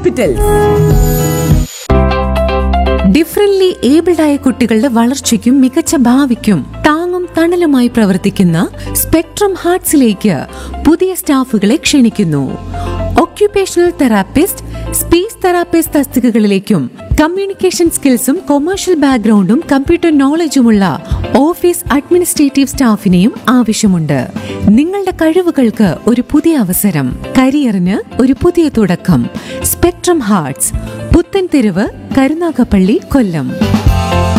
hospitals differently abled ആയ കുട്ടികളുടെ വളർച്ചയ്ക്കും മികച്ച ഭാവിക്കും താങ്ങും തണലുമായി പ്രവർത്തിക്കുന്ന സ്പെക്ട്രം ഹാർട്സിലേക്ക് പുതിയ സ്റ്റാഫുകളെ ക്ഷണിക്കുന്നു ഒക്യുപേഷണൽ തെറാപ്പിസ്റ്റ് സ്പീച്ച് തെറാപ്പിസ്റ്റ് തസ്തികകളിലേക്കും കമ്മ്യൂണിക്കേഷൻ സ്കിൽസും കൊമേഴ്ഷ്യൽ ബാക്ക്ഗ്രൗണ്ടും കമ്പ്യൂട്ടർ നോളജുമുള്ള ഓഫീസ് അഡ്മിനിസ്ട്രേറ്റീവ് സ്റ്റാഫിനെയും ആവശ്യമുണ്ട് നിങ്ങളുടെ കഴിവുകൾക്ക് ഒരു പുതിയ അവസരം കരിയറിന് ഒരു പുതിയ തുടക്കം സ്പെക്ട്രം ഹാർട്സ് പുത്തൻതെരുവ് കരുനാഗപ്പള്ളി കൊല്ലം